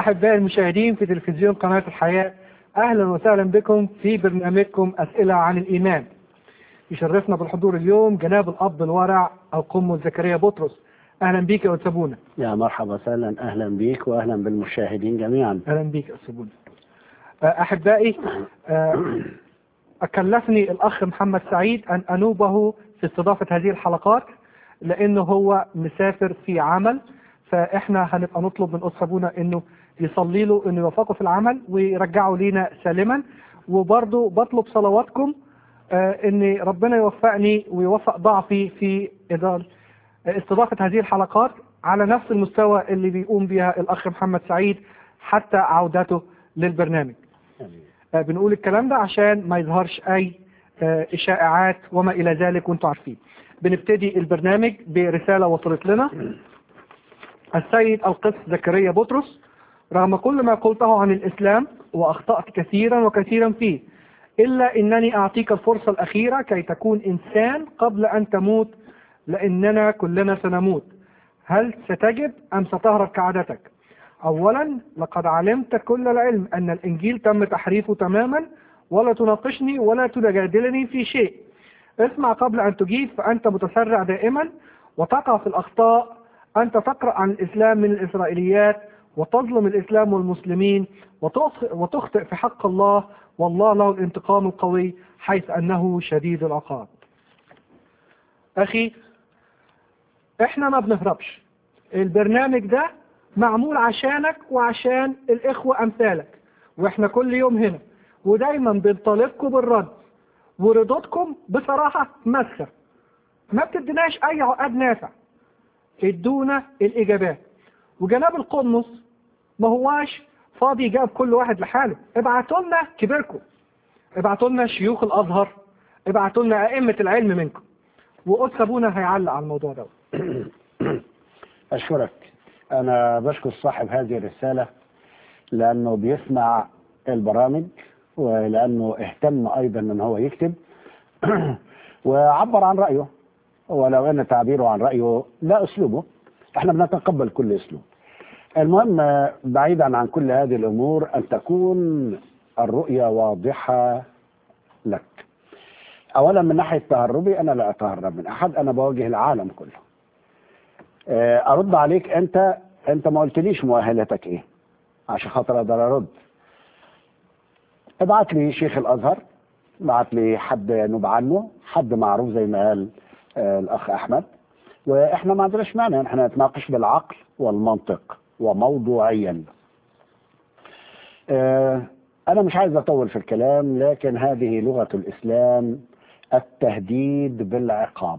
أحبائي المشاهدين في تلفزيون قناة الحياة أهلا وسهلا بكم في برنامجكم أسئلة عن الإيمان يشرفنا بالحضور اليوم جناب الأب الورع القم زكريا بطرس أهلا بيك يا أستاذ يا مرحبا وسهلا اهلا بيك واهلا بالمشاهدين جميعا أهلا بيك يا أستاذ أحبائي آه، أكلفني الأخ محمد سعيد أن أنوبه في استضافة هذه الحلقات لأنه هو مسافر في عمل فإحنا هنبقى نطلب من أستاذ أبونا إنه يصلي له إنه يوفقه في العمل ويرجعه لينا سالما وبرضه بطلب صلواتكم آه، إن ربنا يوفقني ويوفق ضعفي في إدارة استضافة هذه الحلقات على نفس المستوى اللي بيقوم بها الأخ محمد سعيد حتى عودته للبرنامج آه، بنقول الكلام ده عشان ما يظهرش أي آه، إشاعات وما إلى ذلك وانتم عارفين بنبتدي البرنامج برسالة وصلت لنا السيد القس زكريا بطرس رغم كل ما قلته عن الإسلام وأخطأت كثيرا وكثيرا فيه إلا أنني أعطيك الفرصة الأخيرة كي تكون إنسان قبل أن تموت لأننا كلنا سنموت هل ستجب أم ستهرب كعادتك أولا لقد علمت كل العلم أن الإنجيل تم تحريفه تماما ولا تناقشني ولا تجادلني في شيء اسمع قبل أن تجيب فأنت متسرع دائما وتقع في الأخطاء أنت تقرأ عن الإسلام من الإسرائيليات وتظلم الإسلام والمسلمين وتخطئ وتخطئ في حق الله والله له الانتقام القوي حيث أنه شديد العقاب أخي احنا ما بنهربش البرنامج ده معمول عشانك وعشان الإخوة أمثالك واحنا كل يوم هنا ودايما بنطالبكم بالرد وردودكم بصراحة مسخر ما بتديناش أي عقد نافع ادونا الإجابات وجناب القنص ما هواش فاضي يجاوب كل واحد لحاله ابعتوا لنا كبيركم ابعتوا لنا شيوخ الأزهر ابعتوا لنا أئمة العلم منكم وقدس أبونا هيعلق على الموضوع ده اشكرك انا بشكر صاحب هذه الرساله لانه بيسمع البرامج ولانه اهتم ايضا ان هو يكتب وعبر عن رايه ولو ان تعبيره عن رايه لا اسلوبه احنا بنتقبل كل اسلوب المهم بعيدا عن كل هذه الامور ان تكون الرؤيه واضحه لك اولا من ناحيه تهربي انا لا اتهرب من احد انا بواجه العالم كله آه، ارد عليك انت انت ما قلتليش مؤهلاتك ايه عشان خاطر اقدر ارد ابعت لي شيخ الازهر ابعت لي حد نوب عنه حد معروف زي ما قال آه، الاخ احمد واحنا ما عندناش مانع ان احنا نتناقش بالعقل والمنطق وموضوعيا آه، انا مش عايز اطول في الكلام لكن هذه لغه الاسلام التهديد بالعقاب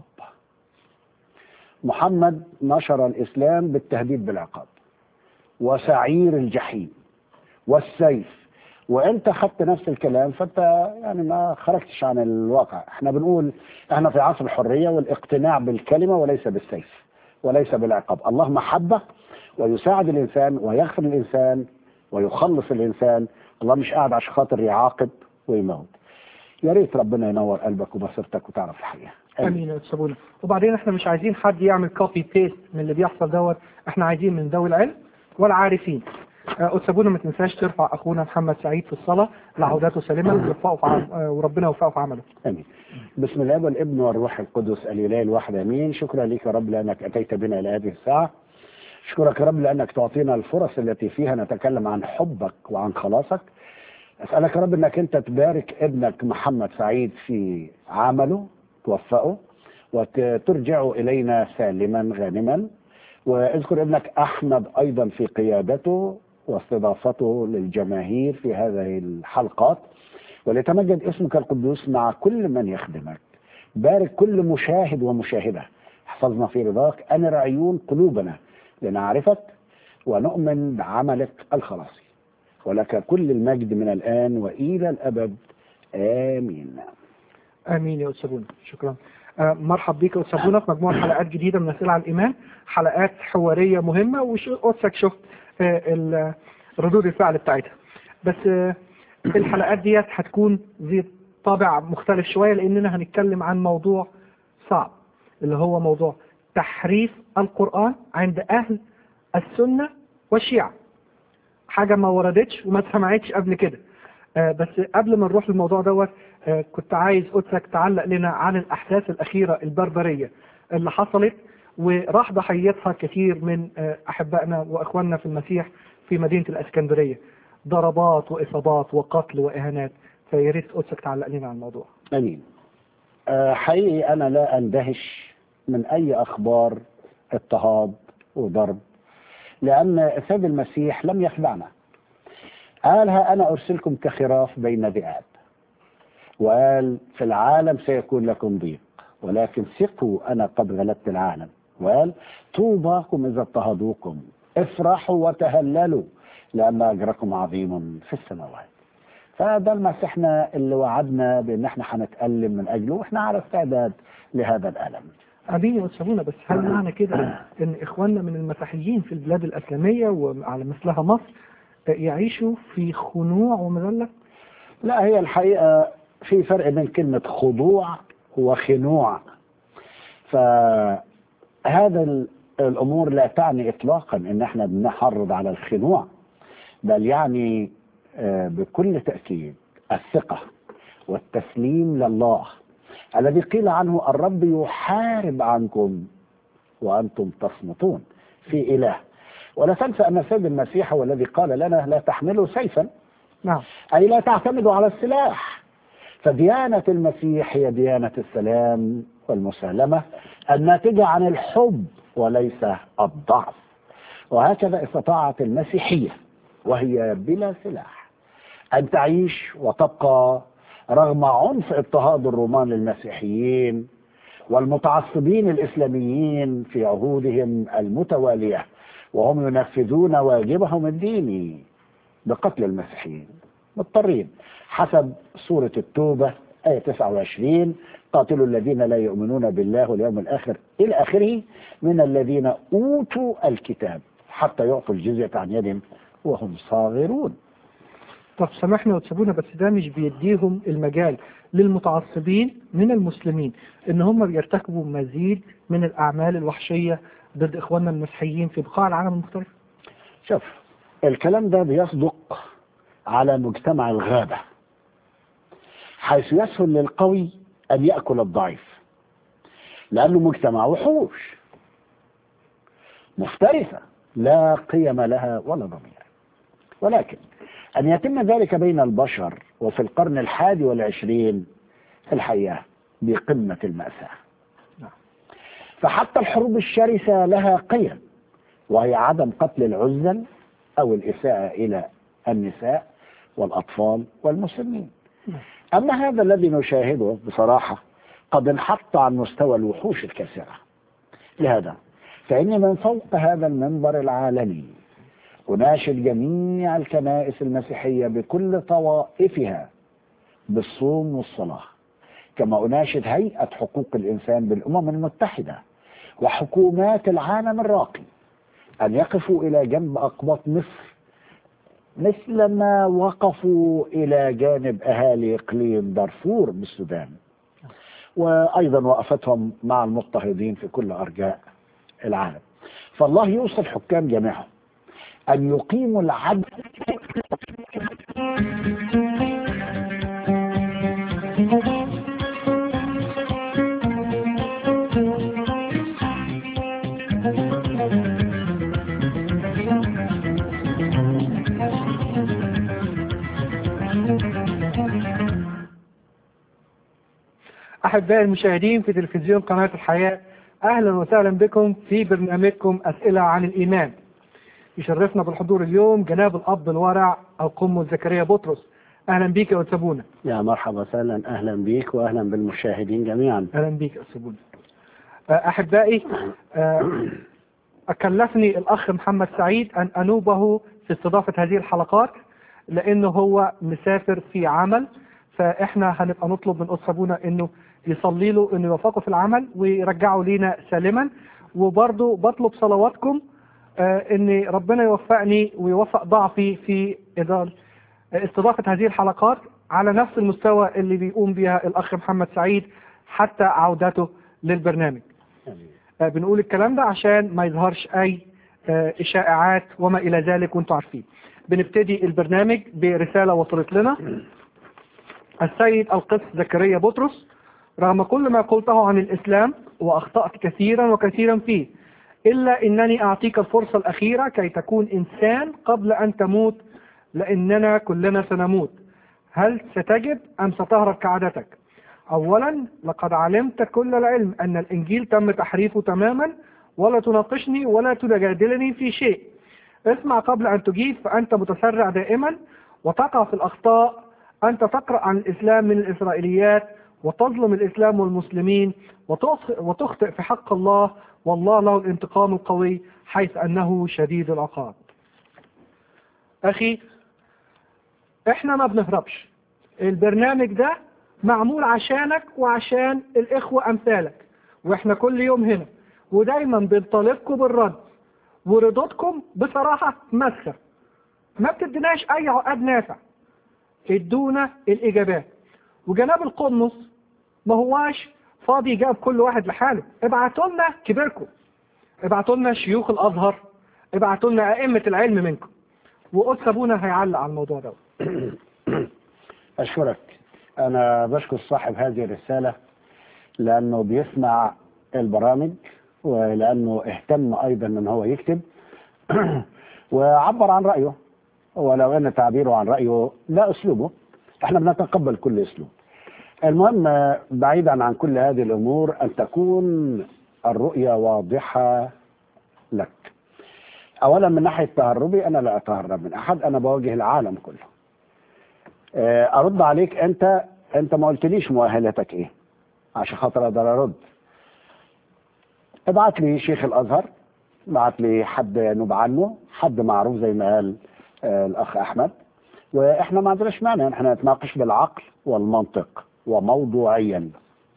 محمد نشر الإسلام بالتهديد بالعقاب وسعير الجحيم والسيف وانت خدت نفس الكلام فانت يعني ما خرجتش عن الواقع احنا بنقول احنا في عصر الحرية والاقتناع بالكلمة وليس بالسيف وليس بالعقاب الله محبة ويساعد الإنسان ويغفر الإنسان ويخلص الإنسان الله مش قاعد عشان خاطر يعاقب ويموت يا ريت ربنا ينور قلبك وبصيرتك وتعرف الحقيقة امين يا أستاذ أبونا وبعدين احنا مش عايزين حد يعمل كوبي بيست من اللي بيحصل دوت احنا عايزين من ذوي العلم والعارفين آه، أستاذ أبونا ما تنساش ترفع اخونا محمد سعيد في الصلاه لعودته سالما ويوفقه في عم- آه، وربنا يوفقه في عمله امين بسم الله والابن والروح القدس الاله الواحد امين شكرا لك يا رب لانك اتيت بنا الى هذه الساعه اشكرك يا رب لانك تعطينا الفرص التي فيها نتكلم عن حبك وعن خلاصك اسالك يا رب انك انت تبارك ابنك محمد سعيد في عمله توفقه وترجعه الينا سالما غانما واذكر ابنك احمد ايضا في قيادته واستضافته للجماهير في هذه الحلقات وليتمجد اسمك القدوس مع كل من يخدمك بارك كل مشاهد ومشاهدة احفظنا في رضاك أنر عيون قلوبنا لنعرفك ونؤمن بعملك الخلاصي ولك كل المجد من الآن وإلى الأبد آمين امين يا استاذ أبونا شكرا آه، مرحب بيك يا استاذ أبونا في مجموعه حلقات جديده من اسئله عن الايمان حلقات حواريه مهمه وقدسك شفت آه، ال- ردود الفعل بتاعتها بس آه، الحلقات ديت هتكون ذي طابع مختلف شويه لاننا هنتكلم عن موضوع صعب اللي هو موضوع تحريف القران عند اهل السنه والشيعه حاجة ما وردتش وما اتسمعتش قبل كده آه، بس قبل ما نروح للموضوع دوت آه، كنت عايز قدسك تعلق لنا عن الأحداث الأخيرة البربرية اللي حصلت وراح ضحيتها كثير من آه، أحبائنا وإخواننا في المسيح في مدينة الإسكندرية ضربات وإصابات وقتل وإهانات فيا ريت قدسك تعلق لنا عن الموضوع امين آه، حقيقي انا لا اندهش من اي اخبار اضطهاد وضرب لان السيد المسيح لم يخدعنا قالها انا ارسلكم كخراف بين ذئاب وقال في العالم سيكون لكم ضيق ولكن ثقوا انا قد غلبت العالم وقال طوباكم اذا اضطهدوكم افرحوا وتهللوا لان اجركم عظيم في السماوات فده المسيحنا اللي وعدنا بان احنا هنتألم من اجله واحنا على استعداد لهذا الالم أمين يا أستاذنا بس هل معنى كده إن إخواننا من المسيحيين في البلاد الإسلامية وعلى مثلها مصر آه، يعيشوا في خنوع ومذلة؟ لا هي الحقيقة في فرق بين كلمة خضوع وخنوع فهذا ال- الأمور لا تعني إطلاقا إن احنا بنحرض على الخنوع بل يعني آه، بكل تأكيد الثقة والتسليم لله الذي قيل عنه الرب يحارب عنكم وأنتم تصمتون في إله ولا تنسى أن السيد المسيح هو الذي قال لنا لا تحملوا سيفا نعم أي لا تعتمدوا على السلاح فديانة المسيح هي ديانة السلام والمسالمة الناتجة عن الحب وليس الضعف وهكذا استطاعت المسيحية وهي بلا سلاح أن تعيش وتبقى رغم عنف اضطهاد الرومان للمسيحيين والمتعصبين الإسلاميين في عهودهم المتوالية وهم ينفذون واجبهم الديني بقتل المسيحيين مضطرين حسب سورة التوبة آية 29 قاتلوا الذين لا يؤمنون بالله واليوم الآخر إلى آخره من الذين أوتوا الكتاب حتى يعطوا الجزية عن يد وهم صاغرون طب سامحنا وتسيبونا بس ده مش بيديهم المجال للمتعصبين من المسلمين ان هم بيرتكبوا مزيد من الاعمال الوحشيه ضد اخواننا المسيحيين في بقاع العالم المختلفه شوف الكلام ده بيصدق على مجتمع الغابة حيث يسهل للقوي أن يأكل الضعيف لأنه مجتمع وحوش مفترسة لا قيم لها ولا ضمير ولكن أن يتم ذلك بين البشر وفي القرن الحادي والعشرين في الحقيقة بقمة المأساة نعم. فحتى الحروب الشرسة لها قيم وهي عدم قتل العزل أو الإساءة إلى النساء والأطفال والمسلمين نعم. أما هذا الذي نشاهده بصراحة قد انحط عن مستوى الوحوش الكاسرة لهذا فإني من فوق هذا المنبر العالمي أناشد جميع الكنائس المسيحية بكل طوائفها بالصوم والصلاة كما أناشد هيئة حقوق الإنسان بالأمم المتحدة وحكومات العالم الراقي أن يقفوا إلى جنب أقباط مصر مثل ما وقفوا إلى جانب أهالي إقليم دارفور بالسودان وأيضا وقفتهم مع المضطهدين في كل أرجاء العالم فالله يوصل حكام جميعهم أن يقيموا العدل احبائي المشاهدين في تلفزيون قناه الحياه اهلا وسهلا بكم في برنامجكم اسئله عن الايمان يشرفنا بالحضور اليوم جناب الاب الورع القم زكريا بطرس اهلا بيك يا أستاذ يا مرحبا وسهلا أهلا بيك وأهلا بالمشاهدين جميعا اهلا بيك يا أستاذ احبائي آه، أكلفني الأخ محمد سعيد أن أنوبه في استضافة هذه الحلقات لأنه هو مسافر في عمل فإحنا هنبقى نطلب من أستاذ أبونا إنه يصلي له إنه يوفقه في العمل ويرجعه لينا سالما وبرضه بطلب صلواتكم آه، إن ربنا يوفقني ويوفق ضعفي في إدارة استضافة هذه الحلقات على نفس المستوى اللي بيقوم بها الأخ محمد سعيد حتى عودته للبرنامج آه، بنقول الكلام ده عشان ما يظهرش اي آه، إشاعات وما إلى ذلك وانتم عارفين بنبتدي البرنامج برسالة وصلت لنا السيد القس زكريا بطرس رغم كل ما قلته عن الإسلام وأخطأت كثيرا وكثيرا فيه إلا أنني أعطيك الفرصة الأخيرة كي تكون إنسان قبل أن تموت لأننا كلنا سنموت هل ستجب أم ستهرب كعادتك أولا لقد علمت كل العلم أن الإنجيل تم تحريفه تماما ولا تناقشني ولا تجادلني في شيء اسمع قبل أن تجيب فأنت متسرع دائما وتقع في الأخطاء أنت تقرأ عن الإسلام من الإسرائيليات وتظلم الإسلام والمسلمين وتخ- وتخطئ في حق الله والله له الانتقام القوي حيث أنه شديد العقاب أخي احنا ما بنهربش البرنامج ده معمول عشانك وعشان الإخوة أمثالك واحنا كل يوم هنا ودايما بنطالبكم بالرد ورضوتكم بصراحة مسخر ما بتديناش أي عقد نافع ادونا الإجابات وجناب القنص ما هواش فاضي يجاوب كل واحد لحاله ابعتوا لنا كبيركم ابعتوا لنا شيوخ الأزهر ابعتوا لنا أئمة العلم منكم وقدس أبونا هيعلق على الموضوع ده أشكرك أنا بشكر صاحب هذه الرسالة لأنه بيسمع البرامج ولأنه اهتم أيضا أن هو يكتب وعبر عن رأيه ولو أن تعبيره عن رأيه لا أسلوبه احنا بنتقبل كل أسلوب المهم بعيدا عن كل هذه الأمور أن تكون الرؤية واضحة لك أولا من ناحية تهربي أنا لا أتهرب من أحد أنا بواجه العالم كله آه، ارد عليك انت انت ما قلتليش مؤهلاتك ايه عشان خاطر اقدر ارد ابعت لي شيخ الازهر ابعت لي حد ينوب عنه حد معروف زي ما قال آه، الاخ احمد واحنا ما عندناش مانع احنا نتناقش بالعقل والمنطق وموضوعيا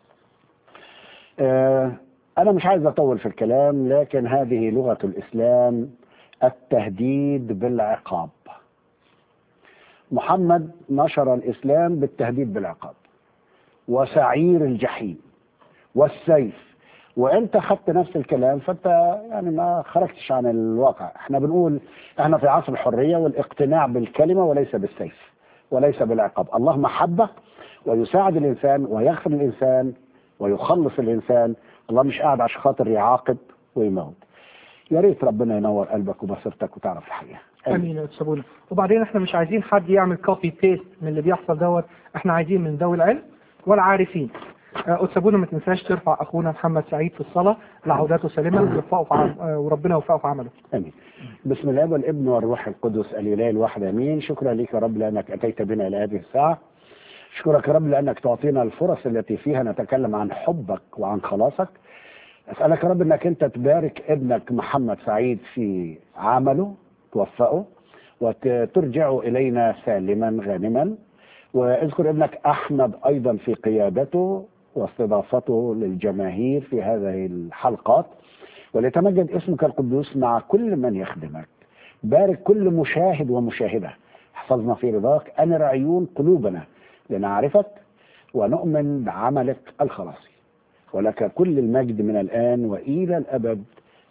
آه، انا مش عايز اطول في الكلام لكن هذه لغه الاسلام التهديد بالعقاب محمد نشر الإسلام بالتهديد بالعقاب وسعير الجحيم والسيف وانت خدت نفس الكلام فانت يعني ما خرجتش عن الواقع احنا بنقول احنا في عصر الحرية والاقتناع بالكلمة وليس بالسيف وليس بالعقاب الله محبة ويساعد الإنسان ويغفر الإنسان ويخلص الإنسان الله مش قاعد عشان خاطر يعاقب ويموت يا ريت ربنا ينور قلبك وبصيرتك وتعرف الحقيقة امين يا استاذ بولا وبعدين احنا مش عايزين حد يعمل كوبي بيست من اللي بيحصل دوت احنا عايزين من ذوي العلم والعارفين آه، استاذ بولا ما تنساش ترفع اخونا محمد سعيد في الصلاه لعودته سالمه ويوفقه في عم... آه، وربنا يوفقه في عمله امين بسم الله والابن والروح القدس الاله الواحد امين شكرا لك يا رب لانك اتيت بنا الى هذه الساعه اشكرك يا رب لانك تعطينا الفرص التي فيها نتكلم عن حبك وعن خلاصك اسالك يا رب انك انت تبارك ابنك محمد سعيد في عمله توفقه وترجعه الينا سالما غانما واذكر ابنك احمد ايضا في قيادته واستضافته للجماهير في هذه الحلقات وليتمجد اسمك القدوس مع كل من يخدمك بارك كل مشاهد ومشاهدة احفظنا في رضاك أنر عيون قلوبنا لنعرفك ونؤمن بعملك الخلاصي ولك كل المجد من الآن وإلى الأبد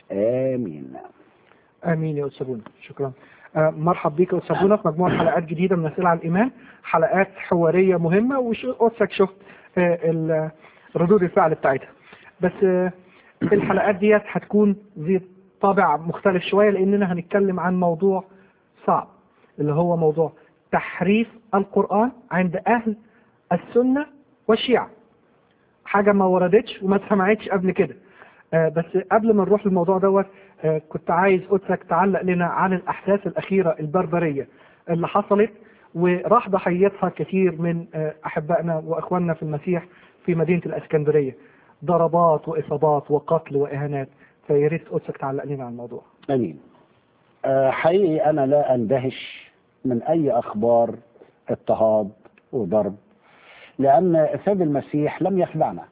آمين امين يا استاذ بولا شكرا آه، مرحب بيك يا استاذ بولا في مجموعه حلقات جديده من اسئله عن الايمان حلقات حواريه مهمه وقدسك شفت آه، ال- ردود الفعل بتاعتها بس آه، الحلقات ديت هتكون ذي طابع مختلف شويه لاننا هنتكلم عن موضوع صعب اللي هو موضوع تحريف القران عند اهل السنه والشيعه حاجه ما وردتش وما اتسمعتش قبل كده آه، بس قبل ما نروح للموضوع دوت آه، كنت عايز قدسك تعلق لنا عن الأحداث الأخيرة البربرية اللي حصلت وراح ضحيتها كثير من آه، أحبائنا وإخواننا في المسيح في مدينة الإسكندرية ضربات وإصابات وقتل وإهانات فيا ريت قدسك تعلق لنا عن الموضوع آمين آه، حقيقي أنا لا أندهش من أي أخبار اضطهاد وضرب لأن السيد المسيح لم يخدعنا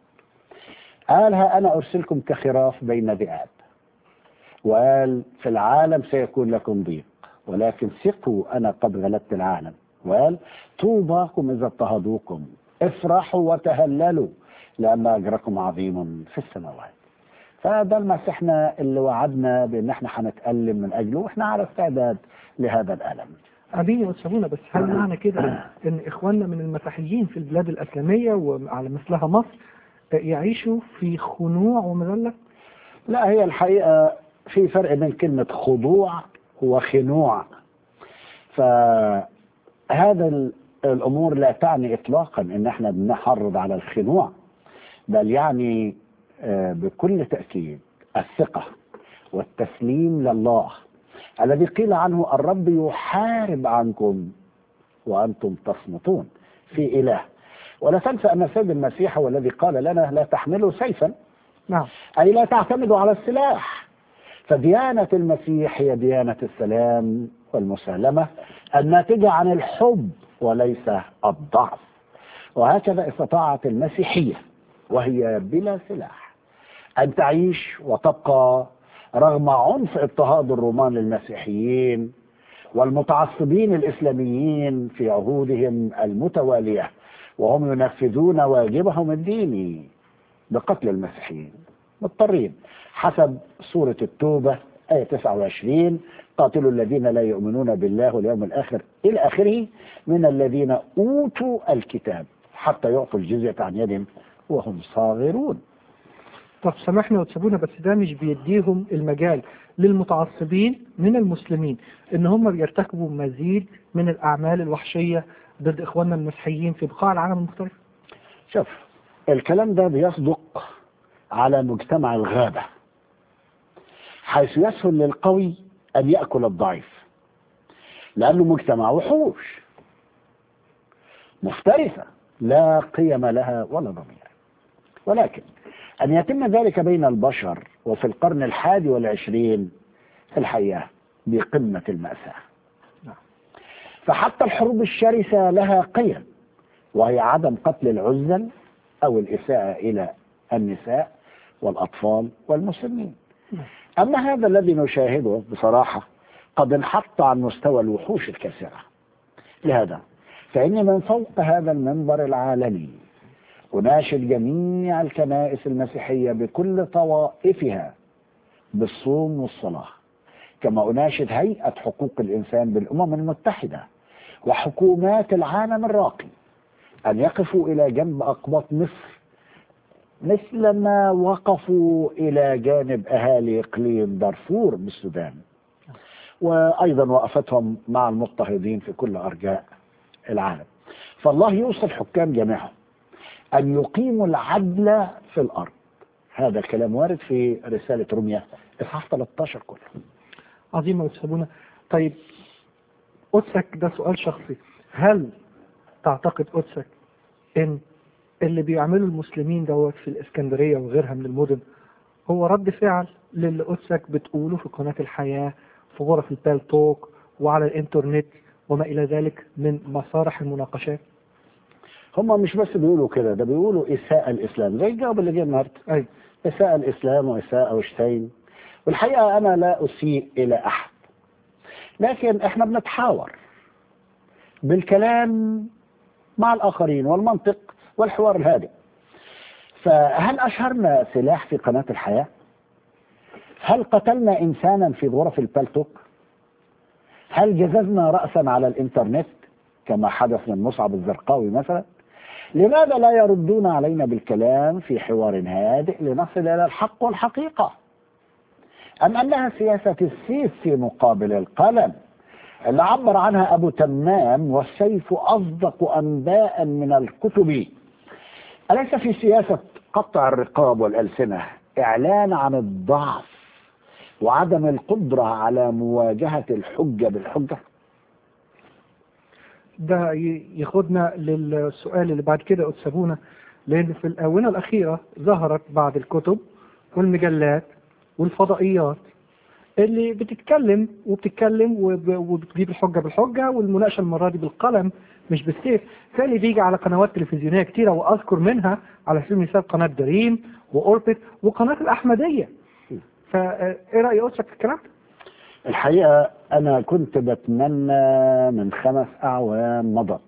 قالها أنا أرسلكم كخراف بين ذئاب وقال في العالم سيكون لكم ضيق ولكن ثقوا أنا قد غلبت العالم وقال طوباكم إذا اضطهدوكم افرحوا وتهللوا لأن أجركم عظيم في السماوات فده المسيحنا اللي وعدنا بان احنا هنتألم من اجله واحنا على استعداد لهذا الالم امين يا استاذ بس هل معنى كده ان اخواننا من المسيحيين في البلاد الاسلاميه وعلى مثلها مصر يعيشوا في خنوع ومذله؟ لا هي الحقيقة في فرق بين كلمة خضوع وخنوع فهذا ال- الأمور لا تعني إطلاقا إن احنا بنحرض على الخنوع بل يعني آه، بكل تأكيد الثقة والتسليم لله الذي قيل عنه الرب يحارب عنكم وأنتم تصمتون في إله ولا تنسى أن السيد المسيح هو الذي قال لنا لا تحملوا سيفا نعم أي لا تعتمدوا على السلاح فديانة المسيح هي ديانة السلام والمسالمة الناتجة عن الحب وليس الضعف وهكذا استطاعت المسيحية وهي بلا سلاح أن تعيش وتبقى رغم عنف اضطهاد الرومان للمسيحيين والمتعصبين الإسلاميين في عهودهم المتوالية وهم ينفذون واجبهم الديني بقتل المسيحيين مضطرين حسب سورة التوبة آية 29 قاتلوا الذين لا يؤمنون بالله واليوم الآخر إلى آخره من الذين أوتوا الكتاب حتى يعطوا الجزية عن يدهم وهم صاغرون طب سامحنا وتسيبونا بس ده مش بيديهم المجال للمتعصبين من المسلمين ان هم بيرتكبوا مزيد من الاعمال الوحشيه ضد اخواننا المسيحيين في بقاع العالم المختلفه شوف الكلام ده بيصدق على مجتمع الغابة حيث يسهل للقوي أن يأكل الضعيف لأنه مجتمع وحوش مفترسة لا قيم لها ولا ضمير ولكن أن يتم ذلك بين البشر وفي القرن الحادي والعشرين في الحقيقة بقمة المأساة نعم. فحتى الحروب الشرسة لها قيم وهي عدم قتل العزل أو الإساءة إلى النساء والأطفال والمسلمين نعم. أما هذا الذي نشاهده بصراحة قد انحط عن مستوى الوحوش الكثيرة لهذا فإني من فوق هذا المنبر العالمي أناشد جميع الكنائس المسيحية بكل طوائفها بالصوم والصلاة كما أناشد هيئة حقوق الإنسان بالأمم المتحدة وحكومات العالم الراقي أن يقفوا إلى جنب أقباط مصر مثل ما وقفوا إلى جانب أهالي إقليم دارفور بالسودان وأيضا وقفتهم مع المضطهدين في كل أرجاء العالم فالله يوصل حكام جميعهم أن يقيموا العدل في الأرض هذا الكلام وارد في رسالة روميا إصحاح 13 كله عظيم وتسيبونا طيب قدسك ده سؤال شخصي هل تعتقد قدسك ان اللي بيعمله المسلمين دوت في الاسكندريه وغيرها من المدن هو رد فعل للي قدسك بتقوله في قناه الحياه في غرف البال توك وعلى الانترنت وما الى ذلك من مسارح المناقشات هم مش بس بيقولوا كده ده بيقولوا إساءة الإسلام زي الجواب اللي جه النهارده ايوه إساءة الإسلام وإساءة وشتين والحقيقة أنا لا أسيء إلى أحد لكن إحنا بنتحاور بالكلام مع الآخرين والمنطق والحوار الهادئ فهل أشهرنا سلاح في قناة الحياة؟ هل قتلنا إنسانا في غرف البلتوك؟ هل جززنا رأسا على الإنترنت كما حدث من مصعب الزرقاوي مثلا؟ لماذا لا يردون علينا بالكلام في حوار هادئ لنصل إلى الحق والحقيقة أم أنها سياسة السيف في مقابل القلم اللي عبر عنها أبو تمام والسيف أصدق أنباء من الكتب أليس في سياسة قطع الرقاب والألسنة إعلان عن الضعف وعدم القدرة على مواجهة الحجة بالحجة ده ي- ياخدنا للسؤال اللي بعد كده أتسابونا لأن في الآونة الأخيرة ظهرت بعض الكتب والمجلات والفضائيات اللي بتتكلم وبتتكلم وب- وبتجيب الحجة بالحجة والمناقشة المرة دي بالقلم مش بالسيف فاللي بيجي على قنوات تلفزيونية كتيرة وأذكر منها على سبيل المثال قناة دريم وأوربت وقناة الأحمدية فإيه رأي قدسك في الكلام ده؟ الحقيقة أنا كنت بتمنى من خمس أعوام مضت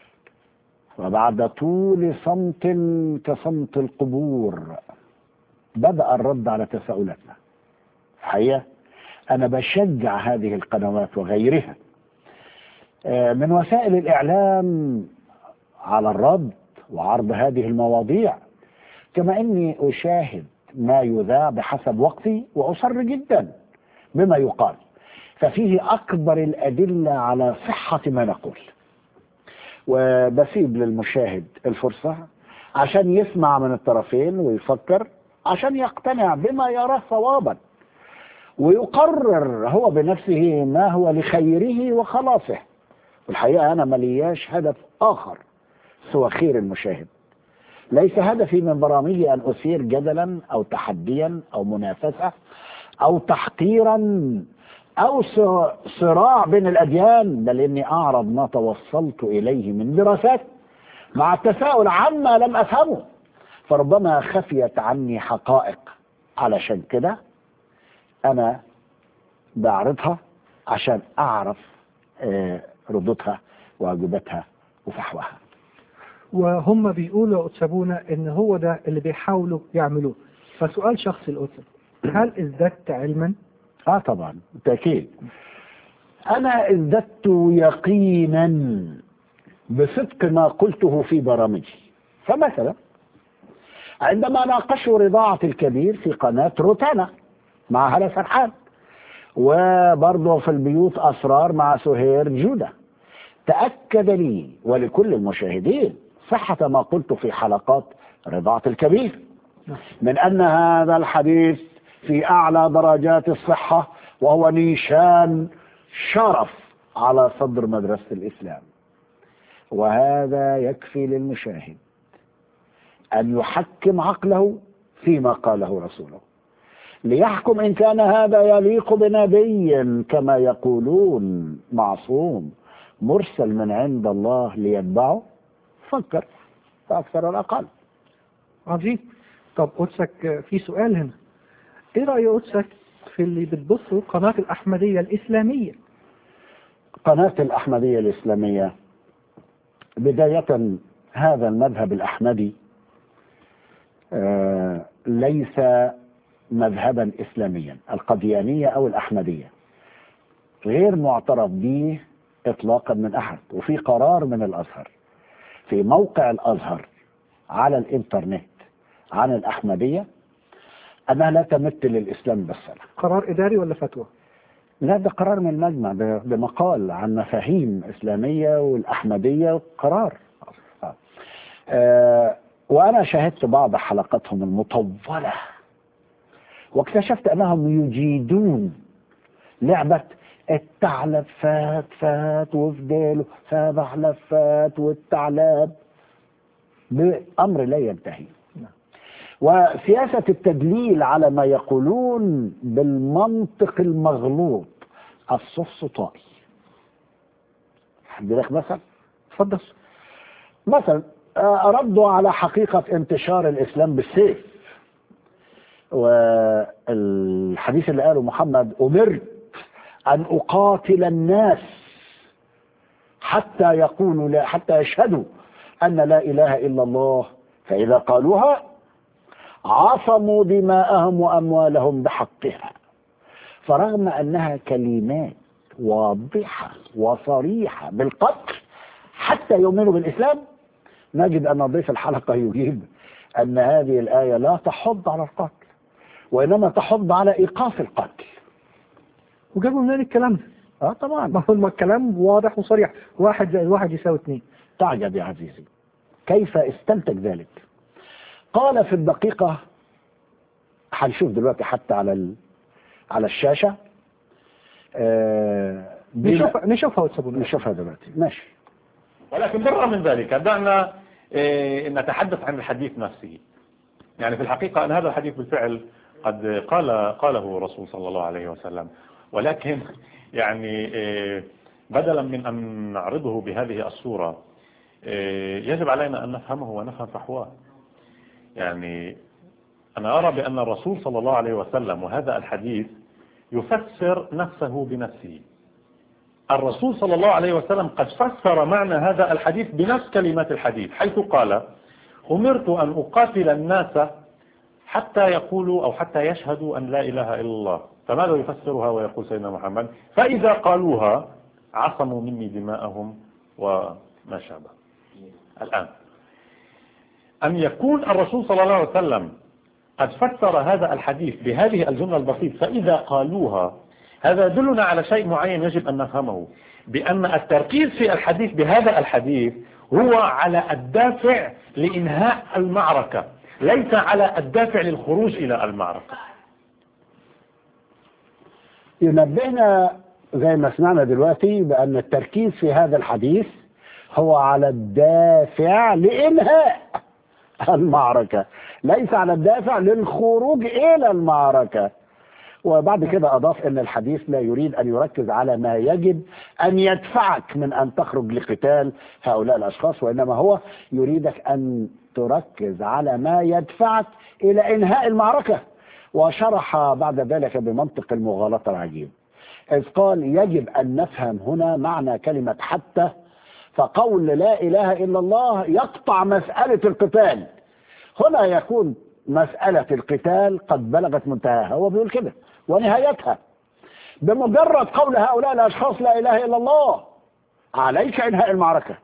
وبعد طول صمت كصمت القبور بدأ الرد على تساؤلاتنا الحقيقة أنا بشجع هذه القنوات وغيرها آه، من وسائل الإعلام على الرد وعرض هذه المواضيع كما أني أشاهد ما يذاع بحسب وقتي وأصر جدا بما يقال ففيه أكبر الأدلة على صحة ما نقول وبسيب للمشاهد الفرصة عشان يسمع من الطرفين ويفكر عشان يقتنع بما يراه صوابا ويقرر هو بنفسه ما هو لخيره وخلاصه والحقيقة أنا ملياش هدف آخر سوى خير المشاهد ليس هدفي من برامجي أن أثير جدلا أو تحديا أو منافسة أو تحقيرا أو ص- صراع بين الأديان بل إني أعرض ما توصلت إليه من دراسات مع التساؤل عما لم أفهمه فربما خفيت عني حقائق علشان كده أنا بعرضها عشان أعرف آه، ردودها وأجوبتها وفحوها وهم بيقولوا يا أتسابونا إن هو ده اللي بيحاولوا يعملوه فسؤال شخصي الأتساب هل ازددت علما؟ اه طبعا بالتاكيد انا ازددت يقينا بصدق ما قلته في برامجي فمثلا عندما ناقشوا رضاعة الكبير في قناة روتانا مع هلا سرحان وبرضه في البيوت أسرار مع سهير جودة تأكد لي ولكل المشاهدين صحة ما قلت في حلقات رضاعة الكبير من أن هذا الحديث في أعلى درجات الصحة وهو نيشان شرف على صدر مدرسة الإسلام وهذا يكفي للمشاهد أن يحكم عقله فيما قاله رسوله ليحكم إن كان هذا يليق بنبي كما يقولون معصوم مرسل من عند الله ليتبعه فكر فأكثر الأقل عظيم طب قدسك في سؤال هنا ايه رأي قدسك في اللي بتبصوا قناة الأحمدية الإسلامية قناة الأحمدية الإسلامية بداية هذا المذهب الأحمدي آه، ليس مذهبا إسلاميا القديانية أو الأحمدية غير معترف به إطلاقا من أحد وفي قرار من الأزهر في موقع الأزهر على الإنترنت عن الأحمدية أنها لا تمت للإسلام بالصلاة قرار إداري ولا فتوى لا ده قرار من المجمع ده ده مقال عن مفاهيم إسلامية والأحمدية قرار آه. آه وأنا شاهدت بعض حلقاتهم المطولة واكتشفت أنهم يجيدون لعبة الثعلب فات فات وفضل سبع لفات والثعلب بأمر لا ينتهي وسياسة التدليل على ما يقولون بالمنطق المغلوط السفسطائي حد لك مثل اتفضل مثلا آه، ردوا على حقيقة انتشار الإسلام بالسيف والحديث اللي قاله محمد أمرت أن أقاتل الناس حتى يقولوا لا حتى يشهدوا أن لا إله إلا الله فإذا قالوها عصموا دماءهم وأموالهم بحقها فرغم أنها كلمات واضحة وصريحة بالقتل حتى يؤمنوا بالإسلام نجد أن ضيف الحلقة يجيب أن هذه الآية لا تحض على القتل وإنما تحض على إيقاف القتل وجابوا منين الكلام ده؟ اه طبعا ما هو الكلام واضح وصريح واحد زائد واحد يساوي اثنين تعجب يا عزيزي كيف استنتج ذلك قال في الدقيقة هنشوف دلوقتي حتى على ال... على الشاشة آه بما- نشوف نشوفها وتسابونا نشوفها دلوقتي ماشي ولكن بالرغم من ذلك دعنا آه، نتحدث عن الحديث نفسه يعني في الحقيقة أن هذا الحديث بالفعل قد قال قاله الرسول صلى الله عليه وسلم ولكن يعني آه، بدلا من أن نعرضه بهذه الصورة آه، يجب علينا أن نفهمه ونفهم فحواه يعني أنا أرى بأن الرسول صلى الله عليه وسلم وهذا الحديث يفسر نفسه بنفسه الرسول صلى الله عليه وسلم قد فسر معنى هذا الحديث بنفس كلمات الحديث حيث قال أمرت أن أقاتل الناس حتى يقولوا أو حتى يشهدوا أن لا إله إلا الله فماذا يفسرها ويقول سيدنا محمد فإذا قالوها عصموا مني دماءهم وما شابه الآن أن يكون الرسول صلى الله عليه وسلم قد فسر هذا الحديث بهذه الجملة البسيطة فإذا قالوها هذا يدلنا على شيء معين يجب أن نفهمه بأن التركيز في الحديث بهذا الحديث هو على الدافع لإنهاء المعركة ليس على الدافع للخروج إلى المعركة ينبهنا زي ما سمعنا دلوقتي بأن التركيز في هذا الحديث هو على الدافع لإنهاء المعركة ليس على الدافع للخروج إلى المعركة وبعد كده أضاف أن الحديث لا يريد أن يركز على ما يجب أن يدفعك من أن تخرج لقتال هؤلاء الأشخاص وإنما هو يريدك أن تركز على ما يدفعك إلى إنهاء المعركة وشرح بعد ذلك بمنطق المغالطة العجيب إذ قال يجب أن نفهم هنا معنى كلمة حتى فقول لا إله إلا الله يقطع مسألة القتال هنا يكون مسألة القتال قد بلغت منتهاها هو بيقول كده ونهايتها بمجرد قول هؤلاء الأشخاص لا إله إلا الله عليك إنهاء المعركة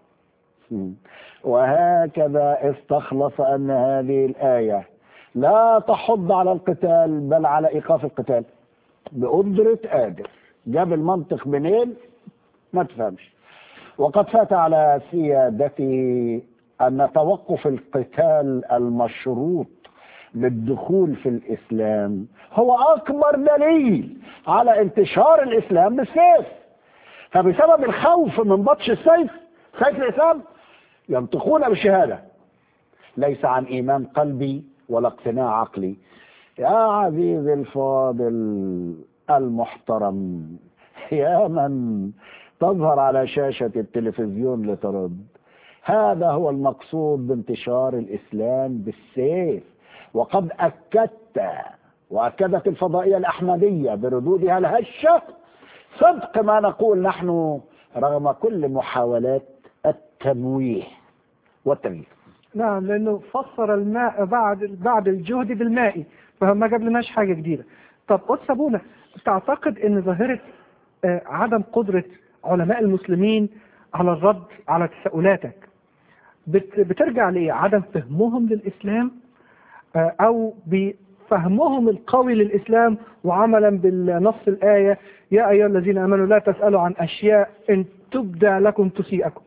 وهكذا استخلص أن هذه الآية لا تحض على القتال بل على إيقاف القتال بقدرة قادر جاب المنطق منين ما تفهمش وقد فات على سيادته أن توقف القتال المشروط للدخول في الإسلام هو أكبر دليل على انتشار الإسلام بالسيف فبسبب الخوف من بطش السيف سيف الإسلام ينطقون بالشهادة ليس عن إيمان قلبي ولا اقتناع عقلي يا عزيزي الفاضل المحترم يا من تظهر على شاشة التلفزيون لترد هذا هو المقصود بانتشار الإسلام بالسيف وقد أكدت وأكدت الفضائية الأحمدية بردودها الهشة صدق ما نقول نحن رغم كل محاولات التمويه والتغيير نعم لأنه فسر الماء بعد بعد الجهد بالماء فما جاب لناش حاجة جديدة طب قدس أبونا تعتقد أن ظاهرة آه، عدم قدرة علماء المسلمين على الرد على تساؤلاتك بت- بترجع لإيه عدم فهمهم للإسلام آه، أو بفهمهم القوي للإسلام وعملا بالنص الآية يا أيها الذين آمنوا لا تسألوا عن أشياء إن تبدى لكم تسيئكم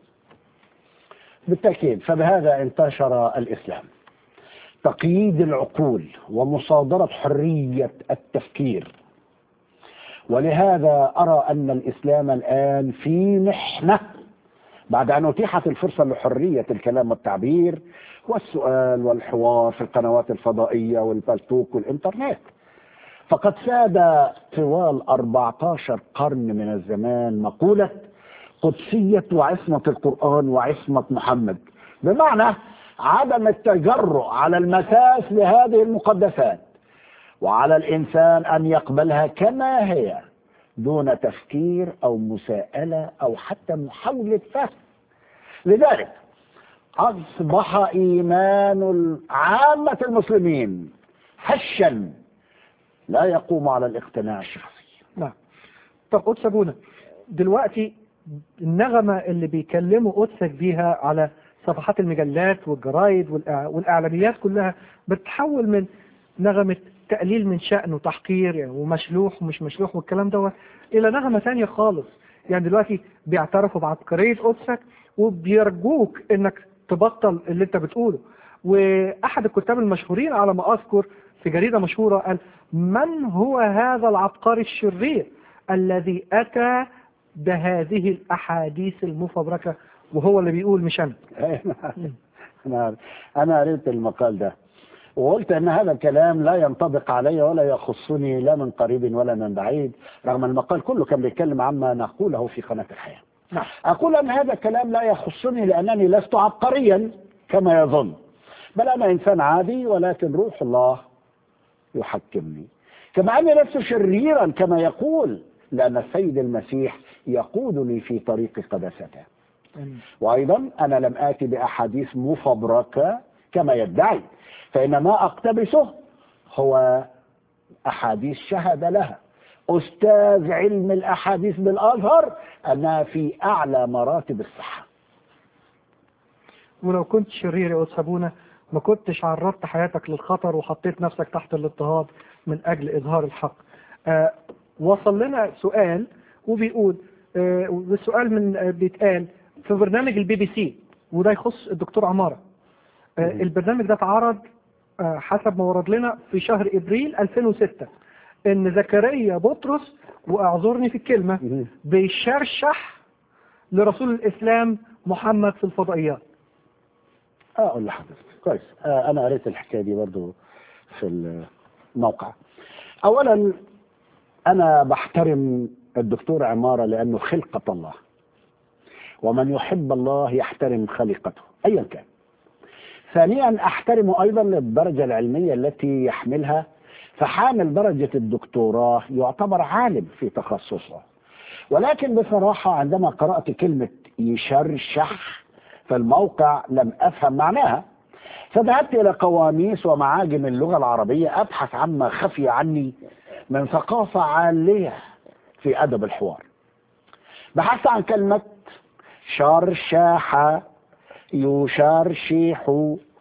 بالتأكيد فبهذا انتشر الإسلام تقييد العقول ومصادرة حرية التفكير ولهذا أرى أن الإسلام الآن في محنة بعد أن أتيحت الفرصة لحرية الكلام والتعبير والسؤال والحوار في القنوات الفضائية والبلتوك والإنترنت فقد ساد طوال 14 قرن من الزمان مقولة قدسية وعصمة القرآن وعصمة محمد بمعنى عدم التجرؤ على المساس لهذه المقدسات وعلى الإنسان أن يقبلها كما هي دون تفكير أو مساءلة أو حتى محاولة فهم لذلك أصبح إيمان عامة المسلمين هشا لا يقوم على الاقتناع الشخصي نعم طب قدس أبونا دلوقتي النغمة اللي بيكلموا قدسك بيها على صفحات المجلات والجرايد والإع- والإعلاميات كلها بتتحول من نغمة تقليل من شأن وتحقير يعني ومشلوح ومش مشلوح والكلام دوت إلى نغمة تانية خالص يعني دلوقتي بيعترفوا بعبقرية قدسك وبيرجوك إنك تبطل اللي أنت بتقوله وأحد الكتاب المشهورين على ما أذكر في جريدة مشهورة قال من هو هذا العبقري الشرير الذي أتى بهذه الأحاديث المفبركة وهو اللي بيقول مش أنا أنا أنا قريت المقال ده وقلت أن هذا الكلام لا ينطبق علي ولا يخصني لا من قريب ولا من بعيد رغم المقال كله كان بيتكلم عما نقوله في قناة الحياة نعم أقول أن هذا الكلام لا يخصني لأنني لست عبقريا كما يظن بل أنا إنسان عادي ولكن روح الله يحكمني كما أني لست شريرا كما يقول لأن السيد المسيح يقودني في طريق قدسته وأيضا أنا لم آتي بأحاديث مفبركة كما يدعي فإن ما أقتبسه هو أحاديث شهد لها أستاذ علم الأحاديث بالأزهر أنها في أعلى مراتب الصحة ولو كنت شرير يا أستاذ أبونا ما كنتش عرضت حياتك للخطر وحطيت نفسك تحت الاضطهاد من أجل إظهار الحق آه وصل لنا سؤال وبيقول آه والسؤال من آه بيتقال في برنامج البي بي سي وده يخص الدكتور عمارة آه مم. البرنامج ده اتعرض آه حسب ما ورد لنا في شهر ابريل 2006 ان زكريا بطرس واعذرني في الكلمه بيشرشح لرسول الاسلام محمد في الفضائيات اقول لحضرتك كويس آه انا قريت الحكايه دي برضو في الموقع اولا انا بحترم الدكتور عماره لانه خلقه الله ومن يحب الله يحترم خليقته ايا كان ثانيا احترمه ايضا للدرجه العلميه التي يحملها فحامل درجه الدكتوراه يعتبر عالم في تخصصه ولكن بصراحه عندما قرات كلمه يشرشح في الموقع لم افهم معناها فذهبت الى قواميس ومعاجم اللغه العربيه ابحث عما خفي عني من ثقافه عاليه في ادب الحوار بحثت عن كلمه شرشاحه يشرشح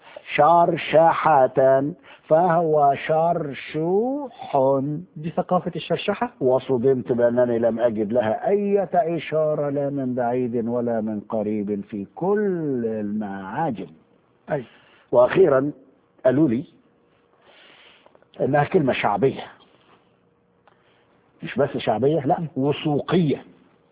شرشحة فهو شرشوح دي ثقافه الشرشحه وصدمت بأنني لم أجد لها أي إشارة لا من بعيد ولا من قريب في كل المعاجم ايوه وأخيرا قالوا لي إنها كلمة شعبية مش بس شعبية لا وسوقية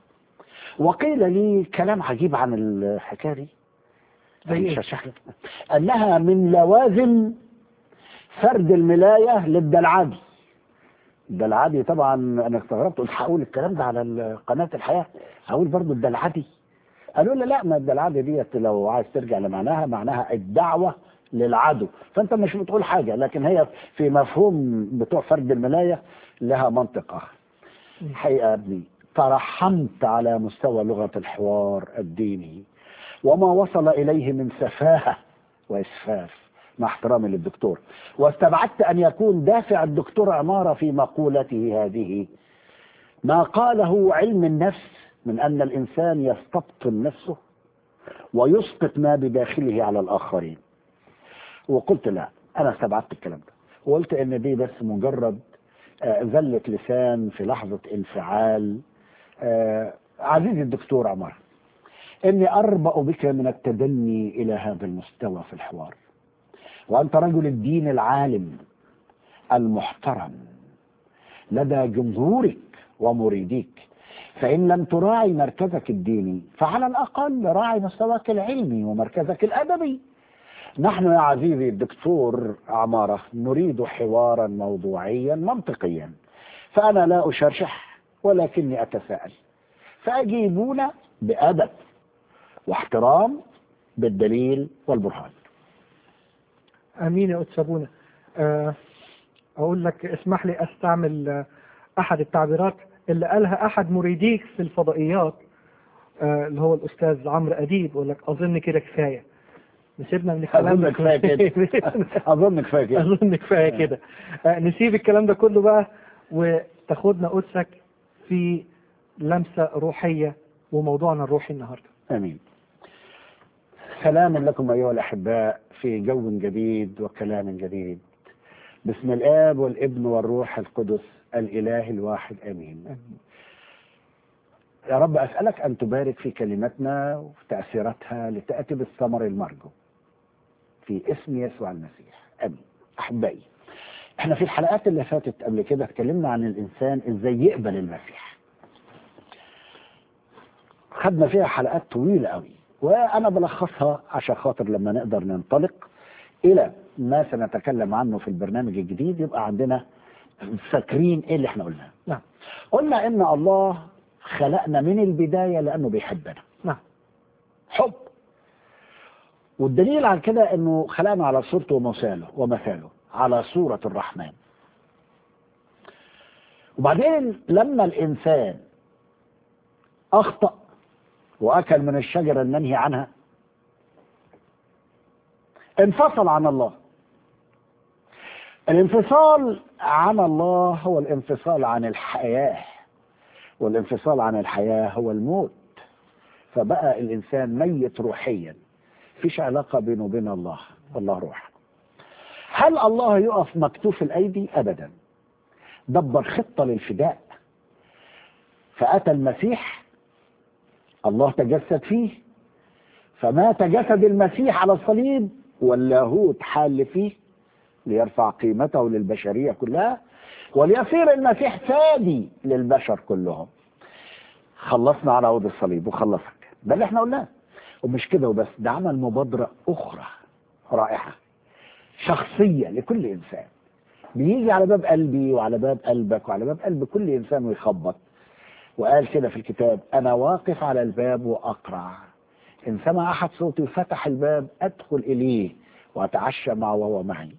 وقيل لي كلام عجيب عن الحكاية دي زي مش ايه؟ هشرح لك. أنها من لوازم فرد الملاية للدلعادي الدلعادي طبعا أنا استغربت قلت هقول الكلام ده على قناة الحياة هقول برضو الدلعادي قالوا لي لا ما الدلعادي ديت لو عايز ترجع لمعناها معناها الدعوة للعدو فأنت مش بتقول حاجة لكن هي في مفهوم بتوع فرد الملاية لها منطق آخر الحقيقة يا ابني ترحمت على مستوى لغة الحوار الديني وما وصل إليه من سفاهة وإسفاف مع احترامي للدكتور واستبعدت أن يكون دافع الدكتور عمارة في مقولته هذه ما قاله علم النفس من أن الإنسان يستبطن نفسه ويسقط ما بداخله على الآخرين وقلت لا أنا استبعدت الكلام ده وقلت إن دي بس مجرد آه، زلة لسان في لحظة انفعال آه، عزيزي الدكتور عمر إني أربأ بك من التدني إلى هذا المستوى في الحوار وأنت رجل الدين العالم المحترم لدى جمهورك ومريديك فإن لم تراعي مركزك الديني فعلى الأقل راعي مستواك العلمي ومركزك الأدبي نحن يا عزيزي الدكتور عمارة نريد حوارا موضوعيا منطقيا فأنا لا أشرشح ولكني أتساءل فأجيبونا بأدب واحترام بالدليل والبرهان امين يا استاذ ابونا آه، اقول لك اسمح لي استعمل آه، احد التعبيرات اللي قالها احد مريديك في الفضائيات آه، اللي هو الاستاذ عمرو اديب يقول لك اظن كده كفايه نسيبنا من الكلام أظن ده كفاية كده. أظن كفاية كده اظن كفايه كده آه، نسيب الكلام ده كله بقى وتاخدنا قدسك في لمسه روحيه وموضوعنا الروحي النهارده آمين سلام لكم أيها الأحباء في جو جديد وكلام جديد باسم الآب والابن والروح القدس الإله الواحد آمين آمين. يا رب أسألك أن تبارك في كلمتنا وفي تأثيراتها لتأتي بالثمر المرجو في اسم يسوع المسيح آمين أحبائي احنا في الحلقات اللي فاتت قبل كده اتكلمنا عن الإنسان إزاي يقبل المسيح خدنا فيها حلقات طويلة قوي وأنا بلخصها عشان خاطر لما نقدر ننطلق إلى ما سنتكلم عنه في البرنامج الجديد يبقى عندنا فاكرين إيه اللي احنا قلناه نعم قلنا إن الله خلقنا من البداية لأنه بيحبنا نعم حب والدليل على كده انه خلقنا على صورته ومثاله ومثاله على صورة الرحمن وبعدين لما الانسان اخطأ واكل من الشجرة المنهي عنها انفصل عن الله الانفصال عن الله هو الانفصال عن الحياة والانفصال عن الحياة هو الموت فبقى الإنسان ميت روحيا فيش علاقة بينه وبين الله والله روح هل الله يقف مكتوف الأيدي أبدا دبر خطة للفداء فأتى المسيح الله تجسد فيه فمات جسد المسيح على الصليب واللاهوت حال فيه ليرفع قيمته للبشرية كلها وليصير المسيح فادي للبشر كلهم خلصنا على عود الصليب وخلصك ده اللي احنا قلناه ومش كده وبس ده عمل مبادرة أخرى رائعة شخصية لكل إنسان بيجي على باب قلبي وعلى باب قلبك وعلى باب قلب كل إنسان ويخبط وقال كده في الكتاب أنا واقف على الباب وأقرع إن سمع أحد صوتي وفتح الباب أدخل إليه وأتعشى معه وهو معي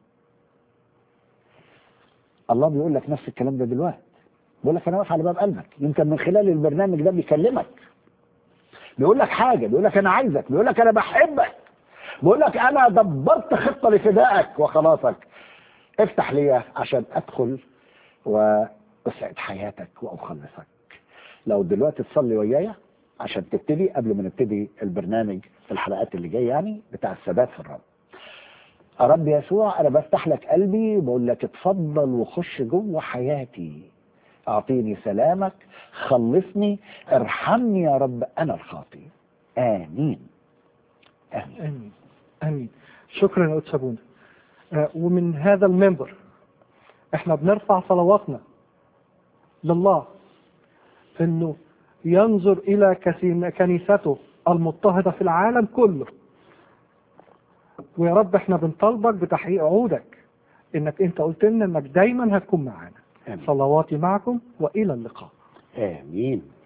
الله بيقول لك نفس الكلام ده دلوقتي بيقول لك أنا واقف على باب قلبك يمكن من خلال البرنامج ده بيكلمك بيقول لك حاجة بيقول لك أنا عايزك بيقول لك أنا بحبك بيقول لك أنا دبرت خطة لفدائك وخلاصك افتح لي عشان أدخل وأسعد حياتك وأخلصك لو دلوقتي تصلي ويايا عشان تبتدي قبل ما نبتدي البرنامج في الحلقات اللي جايه يعني بتاع الثبات في الرب. يا رب يسوع انا بفتح لك قلبي وبقول لك اتفضل وخش جوه حياتي. اعطيني سلامك، خلصني، ارحمني يا رب انا الخاطي. امين. امين. امين امين شكرا يا استاذ بونا آه، ومن هذا المنبر احنا بنرفع صلواتنا لله انه ينظر الى كسي- كنيسته المضطهده في العالم كله ويا رب احنا بنطالبك بتحقيق عودك انك انت قلت لنا انك دايما هتكون معانا امين. صلواتي معكم والى اللقاء امين.